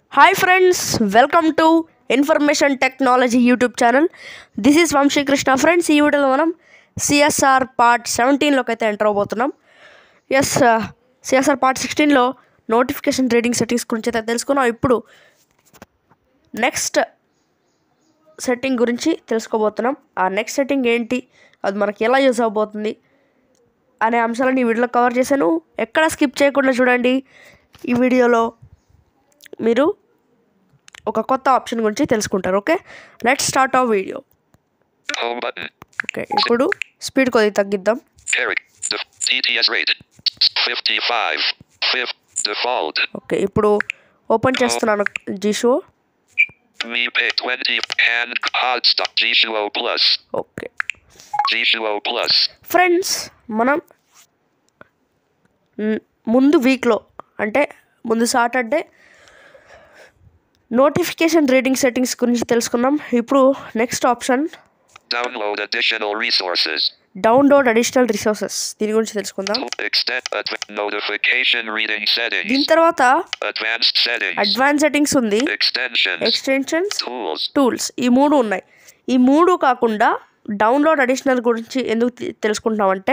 Hi friends welcome to information technology YouTube channel this is Vamsikrishna friends ఈ వీడియోలో మనం CSR part సెవెంటీన్లోకి అయితే ఎంటర్ అవబోతున్నాం ఎస్ సిఎస్ఆర్ పార్ట్ సిక్స్టీన్లో నోటిఫికేషన్ రీడింగ్ సెట్టింగ్స్ గురించి అయితే తెలుసుకున్నాం ఇప్పుడు నెక్స్ట్ సెట్టింగ్ గురించి తెలుసుకోబోతున్నాం ఆ నెక్స్ట్ సెట్టింగ్ ఏంటి అది మనకి ఎలా యూజ్ అవబోతుంది అనే అంశాలను ఈ వీడియోలో కవర్ చేశాను ఎక్కడ స్కిప్ చేయకుండా చూడండి ఈ వీడియోలో మీరు ఒక కొత్త ఆప్షన్ గురించి తెలుసుకుంటారు ఓకే లెట్ స్టార్ట్ ఆ వీడియో Home button. ఓకే ఇప్పుడు స్పీడ్ కొద్దిగా తగ్గిద్దాం Carrick. Def- DTS rated. 55. Fifth. Default. Okay ఇప్పుడు ఓపెన్ చేస్తున్నాను G show Me pay 20. Hand. Hot stop. G2O plus. Okay G2O plus. Friends మనం మ్, ముందు వీక్లో అంటే ముందు సాటర్డే నోటిఫికేషన్ రీడింగ్ సెట్టింగ్స్ గురించి తెలుసుకున్నాం ఇప్పుడు next option Download additional resources. Download additional resources దీని గురించి తెలుసుకుందాం To extend adv- notification reading దీని settings. తర్వాత Advanced settings. అడ్వాన్స్ సెట్టింగ్స్ ఉంది Extensions. Extensions Tools. టూల్స్ ఈ మూడు ఉన్నాయి ఈ మూడు కాకుండా డౌన్లోడ్ అడిషనల్ గురించి ఎందుకు తె- తెలుసుకుంటామంటే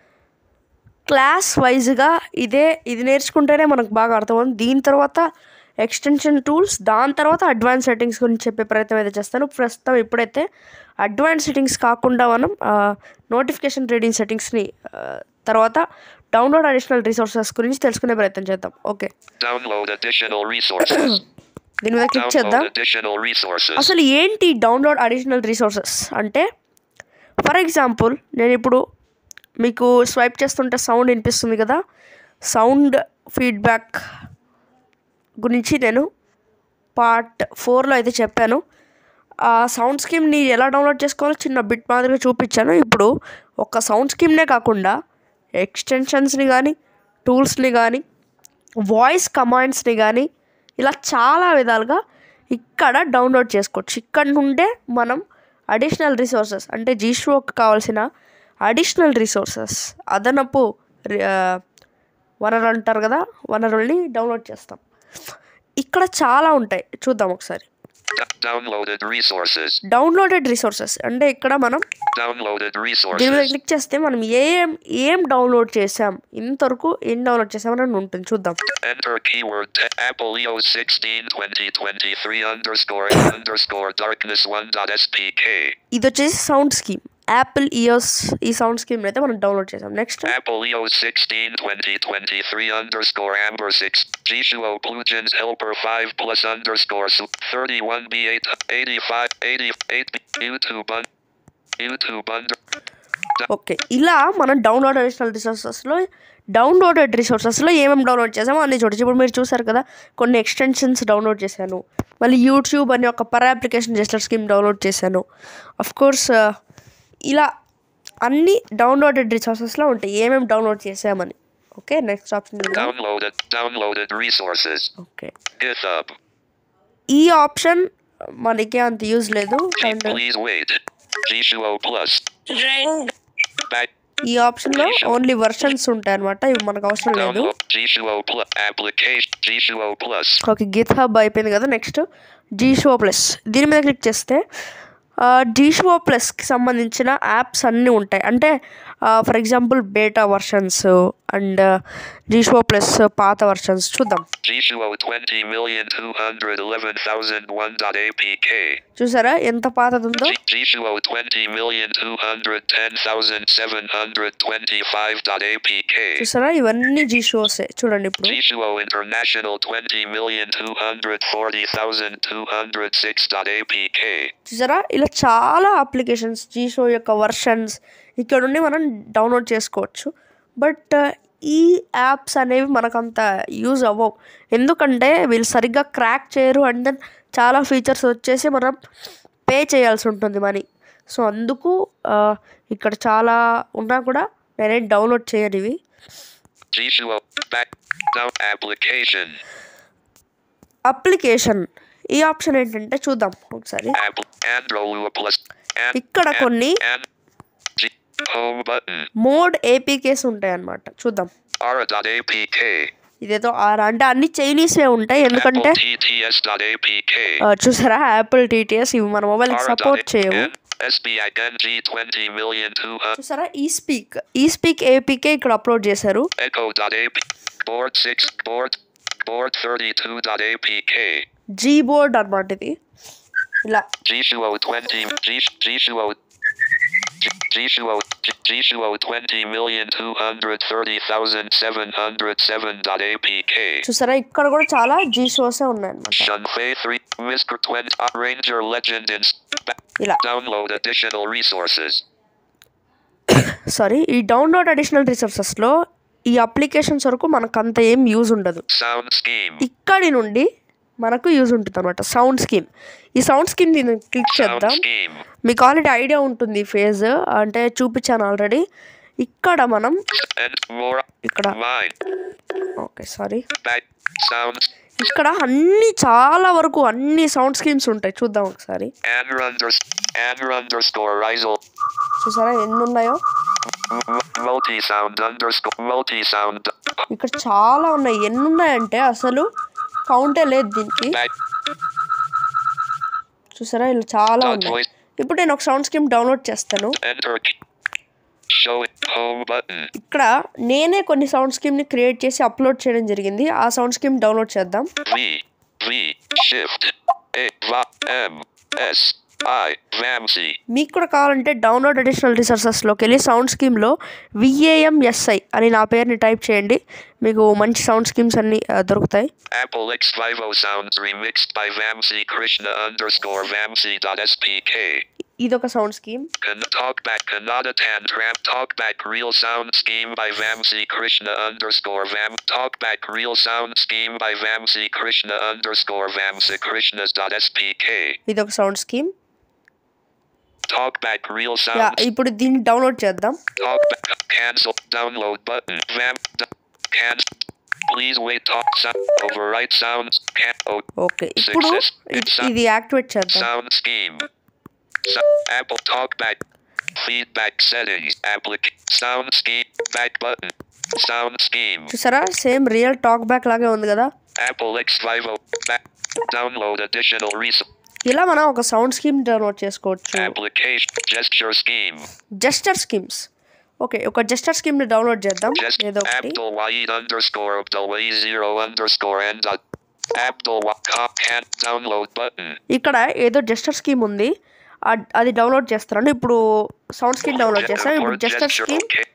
క్లాస్ వైజ్గా ఇదే ఇది నేర్చుకుంటేనే మనకు బాగా అర్థమవుతుంది దీని తర్వాత ఎక్స్టెన్షన్ టూల్స్ దాని తర్వాత అడ్వాన్స్ సెట్టింగ్స్ గురించి చెప్పే ప్రయత్నం అయితే చేస్తాను ప్రస్తుతం ఇప్పుడైతే అడ్వాన్స్ సెట్టింగ్స్ కాకుండా మనం నోటిఫికేషన్ రీడింగ్ సెట్టింగ్స్ని తర్వాత డౌన్లోడ్ అడిషనల్ రిసోర్సెస్ గురించి తెలుసుకునే ప్రయత్నం చేద్దాం ఓకే Download additional resources. దీని మీద క్లిక్ చేద్దాం Download additional resources. అసలు ఏంటి డౌన్లోడ్ అడిషనల్ రిసోర్సెస్ అంటే ఫర్ ఎగ్జాంపుల్ నేను ఇప్పుడు మీకు స్వైప్ చేస్తుంటే సౌండ్ వినిపిస్తుంది కదా సౌండ్ ఫీడ్బ్యాక్ గురించి నేను పార్ట్ ఫోర్లో అయితే చెప్పాను ఆ సౌండ్ స్కీమ్ని ఎలా డౌన్లోడ్ చేసుకోవాలో చిన్న బిట్ మాదిరిగా చూపించాను ఇప్పుడు ఒక సౌండ్ స్కీమ్నే కాకుండా ఎక్స్టెన్షన్స్ని కానీ టూల్స్ని కానీ వాయిస్ కమాండ్స్ని కానీ ఇలా చాలా విధాలుగా ఇక్కడ డౌన్లోడ్ చేసుకోవచ్చు ఇక్కడ నుండే మనం అడిషనల్ రిసోర్సెస్ అంటే జీషోకి కావాల్సిన అడిషనల్ రిసోర్సెస్ అదనపు రి- ఆ, వనరులు అంటారు కదా వనరుల్ని డౌన్లోడ్ చేస్తాం ఇక్కడ చాలా ఉంటాయి చూద్దాం ఒకసారి D- downloaded resources. Downloaded resources అంటే ఇక్కడ మనం Downloaded దీని మీద resources. క్లిక్ చేస్తే మనం ఏం ఏం డౌన్లోడ్ చేసాం ఇంతవరకు ఏం డౌన్లోడ్ చేసామని ఉంటుంది చూద్దాం Enter keyword te- Apple EOS 16 2023 underscore underscore darkness 1.spk. ఇది వచ్చేసి సౌండ్ స్కీమ్ యాపిల్ ఇయర్స్ ఈ సౌండ్ స్కీమ్ అయితే మనం డౌన్లోడ్ చేసాం next Apple EOS 16 2023 underscore amber 6. G2O Plugins Helper 5 plus underscore su- 31B8 85 88 YouTube un- YouTube under. Okay ఇలా మనం download additional రిసోర్సెస్లో డౌన్లోడెడ్ రిసోర్సెస్లో ఏమేమి డౌన్లోడ్ చేసామో అన్ని చూడొచ్చు ఇప్పుడు మీరు చూసారు కదా కొన్ని ఎక్స్టెన్షన్స్ డౌన్లోడ్ చేశాను మళ్ళీ యూట్యూబ్ అని ఒక per application gesture scheme download చేశాను అఫ్ కోర్స్ ఇలా అన్ని డౌన్లోడెడ్ రిసోర్సెస్లో ఉంటాయి ఏమేమి డౌన్లోడ్ చేసామని okay next option Downloaded downloaded resources. Okay GitHub. ఈ ఆప్షన్ మనకి అంత యూజ్ లేదు and Please wait. G2O plus. Back. ఈ ఆప్షన్లో ఓన్లీ వర్షన్స్ ఉంటాయి అనమాట ఇవి మనకు అవసరం లేదు Download G2O plus application. G2O plus. Okay GitHub అయిపోయింది కదా నెక్స్ట్ జీషో ప్లస్ దీని మీద క్లిక్ చేస్తే జీషో ప్లస్కి సంబంధించిన యాప్స్ అన్నీ ఉంటాయి అంటే for example beta versions and జీషో ప్లస్ పాత వర్షన్స్ చూద్దాం G2O 20,211,001.apk. చూసారా ఎంత పాతది ఉందో G- G2O 20,210,725.apk. చూసారా ఇవన్నీ జీషోసే చూడండి ఇప్పుడు G2O International 20,240,206.apk. చూసారా ఇలా చాలా అప్లికేషన్స్ జీషో యొక్క వర్షన్స్ ఇక్కడ నుండి మనం డౌన్లోడ్ చేసుకోవచ్చు బట్ ఈ యాప్స్ అనేవి మనకంత యూజ్ అవ్వవు ఎందుకంటే వీళ్ళు సరిగ్గా క్రాక్ చేయరు అండ్ దెన్ చాలా ఫీచర్స్ వచ్చేసి మనం పే చేయాల్సి ఉంటుంది మనీ సో అందుకు ఆ, ఇక్కడ చాలా ఉన్నా కూడా నేనేం డౌన్లోడ్ చేయను ఇవి G2O back down application. Application ఈ ఆప్షన్ ఏంటంటే చూద్దాం ఒకసారి Apple Android plus. And, ఇక్కడ కొన్ని and G home button. Mod APKs ఉంటాయి అన్నమాట చూద్దాం Ara.apk. ఇదేదో ఆర్ అంటే అన్ని చైనీస్వే ఉంటాయి ఎందుకంటే Apple TTS.apk. ఆ, చూసారా యాపిల్ టీటీఎస్ ఇవి మన మొబైల్కి సపోర్ట్ చేయవు SBI NG 20 million two hundred. చూసారా he speak he speak APK ఇక్కడ అప్లోడ్ చేశారు Echo.ap. Board 6. Board. Board 32.apk. Gboard అనమాట ఇది ఇలా Gshuo 20. G- Gshuo. G- Gshuo. G- Gshuo 20 million two hundred thirty thousand seven hundred seven dot apk. చూసారా ఇక్కడ కూడా చాలా జీ షోసే ఉన్నాయన్నమాట Shunfei 3. Mr. 20. uh, Ranger Legend in. Ba- ఇలా Download additional resources. Sorry ఈ డౌన్లోడ్ అడిషనల్ రిసోర్సెస్లో ఈ applications వరకు మనకు అంత ఏం యూజ్ ఉండదు Sound scheme. ఇక్కడి నుండి మనకు యూజ్ ఉంటుంది అనమాట సౌండ్ స్కీమ్ ఈ సౌండ్ స్కీమ్ నేను క్లిక్ Sound చేద్దాం scheme. మీకు ఆల్రెడీ ఐడియా ఉంటుంది ఫేజ్ అంటే చూపించాను ఆల్రెడీ ఇక్కడ మనం And more. ఇక్కడ Mine. Okay sorry Back. Sounds. ఇక్కడ అన్ని చాలా వరకు అన్ని సౌండ్ స్కీమ్స్ ఉంటాయి చూద్దాం ఒకసారి Anr unders. Anr underscore Rizel. చూసారా ఎన్ని ఉన్నాయో Multi sound underscore. Multi sound. ఇక్కడ చాలా ఉన్నాయి ఎన్ని ఉన్నాయంటే అసలు కౌంటే లేదు దీనికి Back. చూసారా ఇలా చాలా Dot ఉన్నాయి voice. ఇప్పుడు నేను ఒక సౌండ్ స్కీమ్ డౌన్లోడ్ చేస్తాను Enter. key. Show it. Home button. ఇక్కడ నేనే కొన్ని సౌండ్ స్కీమ్ని క్రియేట్ చేసి అప్లోడ్ చేయడం జరిగింది ఆ సౌండ్ స్కీమ్ డౌన్లోడ్ చేద్దాం V. V. Shift. A. Va. M. S. I. Vamsi. మీకు కూడా కావాలంటే డౌన్లోడ్ అడిషనల్ రిసోర్సెస్లోకి వెళ్ళి సౌండ్ స్కీమ్లో విఏఎంఎస్ఐ అని నా పేరుని టైప్ చేయండి మీకు మంచి సౌండ్ స్కీమ్స్ అన్ని ఆ, దొరుకుతాయి Apple X Vivo sounds remixed by Vamsi Krishna underscore Vamsi dot SPK. ఇదొక sound scheme Can Talkback Kannada Tan Tramp Talkback Real Sound Scheme by Vamsi Krishna underscore Vam Talkback Real Sound Scheme by Vamsi Krishna underscore Vamsi Krishnas dot SPK. ఇదొక sound scheme Talkback Real యా Sound ఇప్పుడు దీన్ని download చేద్దాం Talkback Cancel Download button Vam d- Can Please wait talk sound overwrite sounds can oh okay ఇప్పుడు Success. ఇ- ఇది activate చేద్దాం Sound scheme. So, Apple Talkback. Feedback settings. Applic. Sound scheme. Back button. Sound scheme. చూసారా same real talkback లాగే ఉంది కదా Apple X Vivo. Back. Download additional resource. ఇలా మనం ఒక సౌండ్ స్కీమ్ డౌన్లోడ్ చేసుకోవచ్చు Application. Gesture scheme. Gesture schemes okay ఒక gesture స్కీమ్ని డౌన్లోడ్ చేద్దాం Just ఏదో ఒకటి Abdul Wahid underscore Abdul Wahid zero underscore and dot. Abdul Wahid can download button. ఇక్కడ ఏదో జస్టర్ స్కీమ్ ఉంది అ- అది డౌన్లోడ్ చేస్తున్నాను ఇప్పుడు సౌండ్ స్కీమ్ డౌన్లోడ్ చేస్తాను ఇప్పుడు Import gesture gesture. Scheme Okay.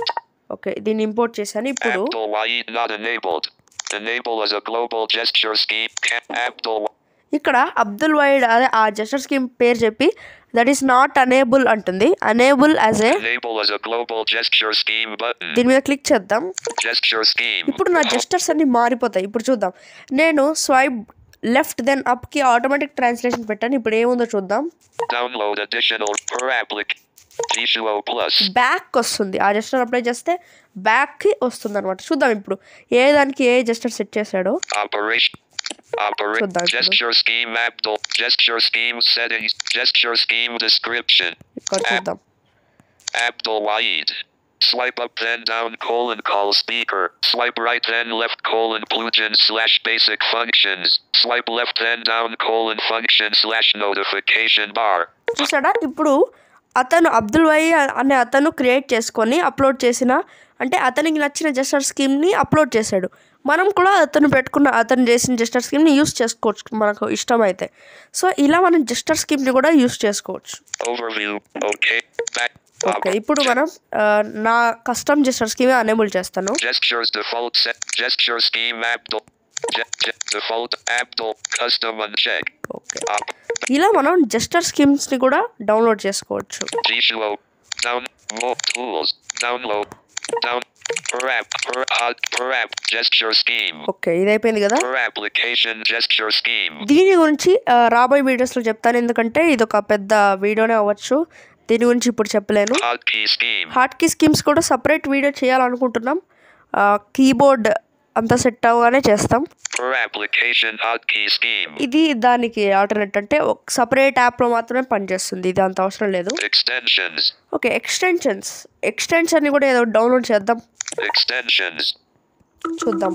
Okay దీన్ని ఇంపోర్ట్ చేశాను ఇప్పుడు Abdul Wahid not enabled. Enable as a global gesture scheme. Can Abdul ఇక్కడ అబ్దుల్ వైడ్ అదే ఆ జస్టర్ స్కీమ్ పేరు చెప్పి దట్ ఈస్ నాట్ అనేబుల్ అంటుంది enable as a Enable as a global gesture scheme button. దీని మీద క్లిక్ చేద్దాం Gesture scheme. ఇప్పుడు నా జస్టర్స్ అన్ని మారిపోతాయి ఇప్పుడు చూద్దాం నేను స్వైప్ లెఫ్ట్ దెన్ అప్కి ఆటోమేటిక్ ట్రాన్స్లేషన్ పెట్టాను ఇప్పుడు ఏముందో చూద్దాం Download additional per applic. G2O Plus. Back వస్తుంది ఆ జస్టర్ అప్లై చేస్తే బ్యాక్కి వస్తుంది అనమాట చూద్దాం ఇప్పుడు ఏ దానికి ఏ జస్టర్ సెట్ చేశాడో Operation. Operate. Good, that's good. Gesture scheme Abdul. Gesture scheme settings. Gesture scheme description. ఇక్కడ చూద్దాం Abdul Wahid. Swipe up then down colon call speaker. Swipe right then left colon plugin slash basic functions. Swipe left then down colon function slash notification bar. చూసాడా ఇప్పుడు అతను Abdul why అనే అతను create చేసుకొని upload చేసిన అంటే అతనికి నచ్చిన జస్టర్ స్కీమ్ని అప్లోడ్ చేశాడు మనం కూడా అతను పెట్టుకున్న అతను చేసిన జస్టర్ స్కీమ్ని యూస్ చేసుకోవచ్చు మనకు ఇష్టమైతే సో ఇలా మనం జస్టర్ స్కీమ్ని కూడా యూస్ చేసుకోవచ్చు Overview. Okay. Back. ఓకే ఇప్పుడు మనం ఆ, నా కస్టమ్ జస్టర్ స్కీమ్ అనేబుల్ చేస్తాను Gestures default set. Gesture scheme Abdul. Je- je- default Abdul. Custom uncheck. Okay Up. ఇలా మనం జస్టర్ స్కీమ్స్ని కూడా డౌన్లోడ్ చేసుకోవచ్చు G2O. Down. More tools. Download. Down. Per app. Per hot. Per app. Gesture scheme. Okay ఇది అయిపోయింది కదా Per application gesture scheme. దీని గురించి ఆ, రాబోయే వీడియోస్లో చెప్తాను ఎందుకంటే ఇది ఒక పెద్ద వీడియోనే అవ్వచ్చు దీని గురించి ఇప్పుడు చెప్పలేను Hotkey scheme. Hotkey schemes కూడా సపరేట్ వీడియో చేయాలనుకుంటున్నాం కీబోర్డ్ అంతా సెట్ అవ్వగానే చేస్తాం Per application hotkey scheme. ఇది దానికి ఆల్టర్నేట్ అంటే ఒక సపరేట్ యాప్లో మాత్రమే పనిచేస్తుంది ఇది అంత అవసరం లేదు Extensions. ఓకే ఎక్స్టెన్షన్స్ ఎక్స్టెన్షన్ని కూడా ఏదో డౌన్లోడ్ చేద్దాం Extensions. చూద్దాం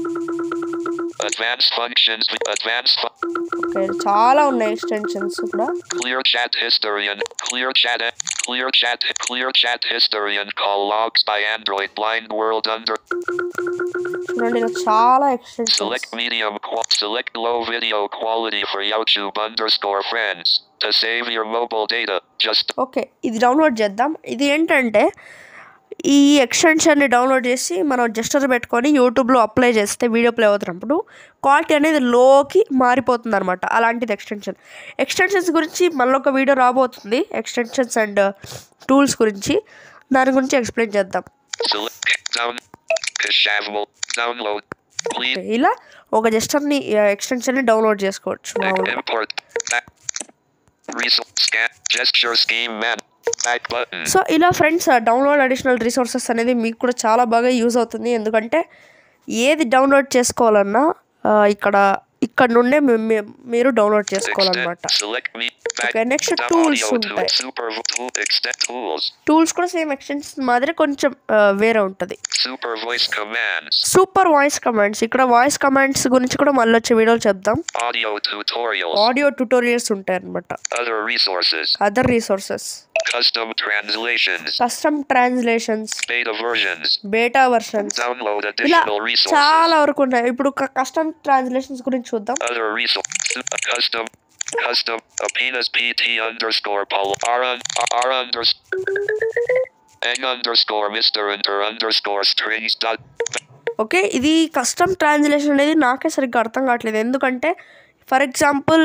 Advanced functions. Advanced fu- okay చాలా ఉన్నాయి ఎక్స్టెన్షన్స్ కూడా clear chat history and clear chat clear chat clear chat history and call logs by Android blind world under చూడండి ఇలా చాలా extensions select medium qua- select low video quality for YouTube underscore friends to save your mobile data. Just okay ఇది download చేద్దాం ఇది ఏంటంటే ఈ ఎక్స్టెన్షన్ని download చేసి మనం జస్టర్ పెట్టుకొని యూట్యూబ్లో అప్లై చేస్తే వీడియో ప్లే అవుతున్నప్పుడు క్వాలిటీ అనేది లోకి మారిపోతుంది అనమాట అలాంటిది ఎక్స్టెన్షన్ ఎక్స్టెన్షన్స్ గురించి మళ్ళీ ఒక వీడియో రాబోతుంది ఎక్స్టెన్షన్స్ అండ్ టూల్స్ గురించి దాని గురించి ఎక్స్ప్లెయిన్ చేద్దాం select down Kashavable download. Please okay, ఇలా ఒక జస్టర్ని ఎక్స్టెన్షన్ని డౌన్లోడ్ చేసుకోవచ్చు మామూలుగా import back resource scan gesture scheme man back button. So ఇలా ఫ్రెండ్స్ డౌన్లోడ్ అడిషనల్ రిసోర్సెస్ అనేది మీకు కూడా చాలా బాగా యూజ్ అవుతుంది ఎందుకంటే ఏది డౌన్లోడ్ చేసుకోవాలన్నా ఆ, ఇక్కడ ఇక్కడ నుండే మీ- మీ- మీరు డౌన్లోడ్ చేసుకోవాలన్నమాట Extend, select me back Okay, next down tools audio to ఉంటాయి. super tool extend tools tools కూడా సేమ్ ఎక్స్టెన్షన్ మాదిరి కొంచెం ఆ, వేరే ఉంటుంది super voice commands super voice commands ఇక్కడ వాయిస్ కమాండ్స్ గురించి కూడా మళ్ళీ వచ్చే వీడియోలు చెప్దాం audio tutorials ఆడియో ట్యూటోరియల్స్ ఉంటాయి అనమాట other resources other resources custom translations custom translations beta versions beta versions download ఇలా additional resources చాలా వరకు ఉన్నాయి ఇప్పుడు కస్టమ్ ట్రాన్స్లేషన్స్ గురించి చూద్దాం other resources custom custom apenas pt underscore paul r un, r underscore n underscore mr enter underscore strings dot okay ఇది custom translation అనేది నాకే సరిగ్గా అర్థం కావట్లేదు ఎందుకంటే ఫర్ ఎగ్జాంపుల్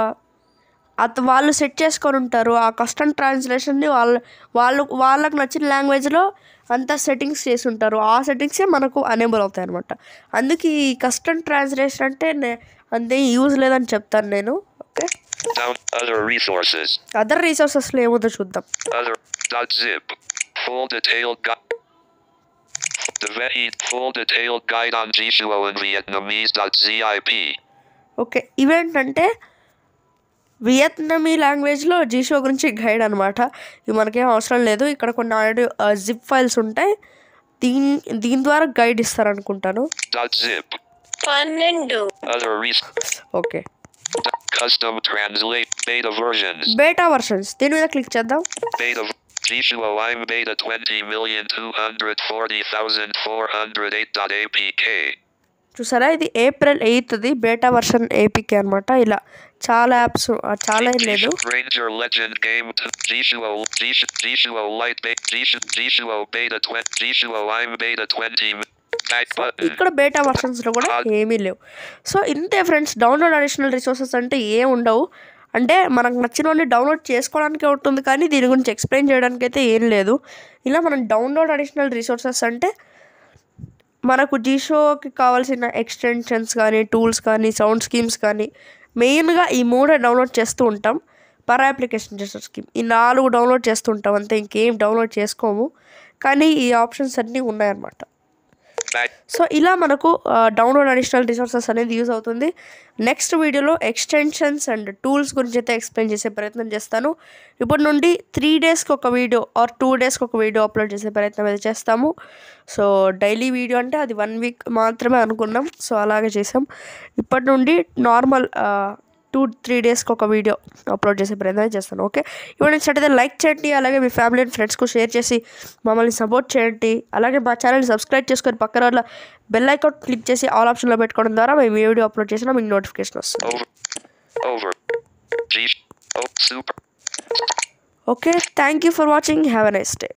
అత వాళ్ళు సెట్ చేసుకొని ఉంటారు ఆ కస్టమ్ ట్రాన్స్లేషన్ని వాళ్ళ వాళ్ళు వాళ్ళకి నచ్చిన లాంగ్వేజ్లో అంతా సెట్టింగ్స్ చేసి ఉంటారు ఆ సెట్టింగ్సే మనకు అనేబుల్ అవుతాయి అనమాట అందుకే ఈ కస్టమ్ ట్రాన్స్లేషన్ అంటే నే- అంతే యూజ్ లేదని చెప్తాను నేను okay down other resources other రీసోర్సెస్లో ఏముందో చూద్దాం Other dot zip. Full detailed guide. The very full detailed guide on Jishuo and Vietnamese dot zip. Okay ఇవేంటంటే వియత్నమీ లాంగ్వేజ్లో జీషో గురించి గైడ్ అనమాట ఇవి మనకేం అవసరం లేదు ఇక్కడ కొన్ని ఆడియో జిప్ ఫైల్స్ ఉంటాయి దీని దీని ద్వారా గైడ్ ఇస్తారనుకుంటాను Dot zip. పన్నెండు Other res. Okay Custom translate beta versions. Beta versions దీని మీద క్లిక్ చేద్దాం Beta. Jishuo I'm beta 20,240,408.apk. చూసారా ఇది ఏప్రిల్ ఎయిత్ది బేటా వర్షన్ ఏపీకే అనమాట ఇలా చాలా యాప్స్ చాలా ఏం లేదు Jishu- Ranger Legend Game to Jishuo Jishu- Jishuo Light Beta Jishu- Jishuo Beta 20 Jishuo I'm beta 20 Back button. ఇక్కడ బేటా వర్షన్స్లో కూడా ఏమీ లేవు సో ఇంతే ఫ్రెండ్స్ డౌన్లోడ్ అడిషనల్ రిసోర్సెస్ అంటే ఏం ఉండవు అంటే మనకు నచ్చినవన్నీ డౌన్లోడ్ చేసుకోవడానికి ఉంటుంది కానీ దీని గురించి ఎక్స్ప్లెయిన్ చేయడానికి అయితే ఏం లేదు ఇలా మనం డౌన్లోడ్ అడిషనల్ రిసోర్సెస్ అంటే మనకు జీషోకి కావాల్సిన ఎక్స్టెన్షన్స్ కానీ టూల్స్ కానీ సౌండ్ స్కీమ్స్ కానీ మెయిన్గా ఈ మూడే డౌన్లోడ్ చేస్తూ ఉంటాం పర్ అప్లికేషన్ జెస్టర్ స్కీమ్ ఈ నాలుగు డౌన్లోడ్ చేస్తూ ఉంటాం అంతే ఇంకేం డౌన్లోడ్ చేసుకోము కానీ ఈ ఆప్షన్స్ అన్నీ ఉన్నాయన్నమాట Back. సో ఇలా మనకు డౌన్లోడ్ అడిషనల్ రిసోర్సెస్ అనేది యూజ్ అవుతుంది నెక్స్ట్ వీడియోలో ఎక్స్టెన్షన్స్ అండ్ టూల్స్ గురించి అయితే ఎక్స్ప్లెయిన్ చేసే ప్రయత్నం చేస్తాను ఇప్పటి నుండి త్రీ డేస్కి ఒక వీడియో ఆర్ టూ డేస్కి ఒక వీడియో అప్లోడ్ చేసే ప్రయత్నం అయితే చేస్తాము సో డైలీ వీడియో అంటే అది వన్ వీక్ మాత్రమే అనుకున్నాం సో అలాగే చేసాం ఇప్పటి నుండి నార్మల్ టూ త్రీ డేస్కి ఒక వీడియో అప్లోడ్ చేసే ప్రయత్నం చేస్తాను ఓకే ఇప్పుడు నచ్చినట్టయితే లైక్ చేయండి అలాగే మీ ఫ్యామిలీ అండ్ ఫ్రెండ్స్కు షేర్ చేసి మమ్మల్ని సపోర్ట్ చేయండి అలాగే మా ఛానల్ని సబ్స్క్రైబ్ చేసుకొని పక్కన వాళ్ళ బెల్ ఐకాన్ క్లిక్ చేసి ఆల్ ఆప్షన్లో పెట్టుకోవడం ద్వారా మేము ఏ వీడియో అప్లోడ్ చేసినా మీకు నోటిఫికేషన్ వస్తుంది Over. Over. G. Oh, super. Okay thank you for watching have a nice day